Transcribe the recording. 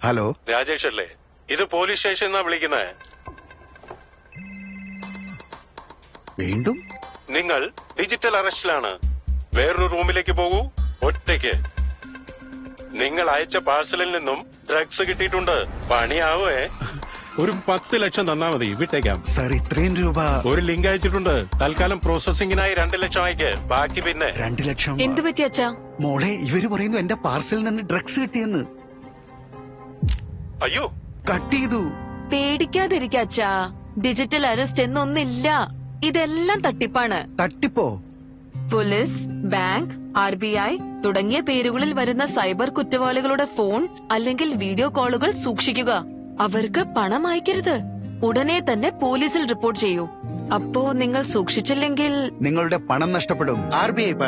hello Rajesh അല്ലേ ഇത് police station എന്നാ വിളിക്കുന്നത് വീണ്ടും നിങ്ങൾ ഡിജിറ്റൽ അറസ്റ്റിലാണ് വേറൊരു റൂമിലേക്ക് പോകൂ ഒറ്റയ്ക്ക് നിങ്ങൾ അയച്ച പാഴ്സലിൽ നിന്നും ഡ്രഗ്സ് കിട്ടിയിട്ടുണ്ട് പണിയാവേ ഒരു പത്ത് ലക്ഷം തന്നാ മതി വിട്ടേക്കാം സാർ ഇത്രയും രൂപ ഒരു ലിങ്ക് അയച്ചിട്ടുണ്ട് തൽക്കാലം പ്രോസസിംഗിനായി രണ്ട് ലക്ഷം അയക്ക് ബാക്കി പിന്നെ രണ്ടു ലക്ഷം എന്തു പറ്റി അച്ഛാ മോളെ ഇവര് പറയുന്നു എന്റെ പാർസലിൽ നിന്ന് ഡ്രഗ്സ് കിട്ടിയെന്ന് അയ്യോ കട്ട് ചെയ്തു പേടിക്കാതിരിക്ക അച്ഛാ ഡിജിറ്റൽ അറസ്റ്റ് എന്നൊന്നില്ല ഇതെല്ലാം തട്ടിപ്പാണ് തട്ടിപ്പോ police bank R B I തുടങ്ങിയ പേരുകളിൽ വരുന്ന സൈബർ കുറ്റവാളികളുടെ ഫോൺ അല്ലെങ്കിൽ വീഡിയോ കോളുകൾ സൂക്ഷിക്കുക അവർക്ക് പണം അയക്കരുത് ഉടനെ തന്നെ പോലീസിൽ റിപ്പോർട്ട് ചെയ്യൂ അപ്പോ നിങ്ങൾ സൂക്ഷിച്ചില്ലെങ്കിൽ നിങ്ങളുടെ പണം നഷ്ടപ്പെടും ആർ ബി ഐ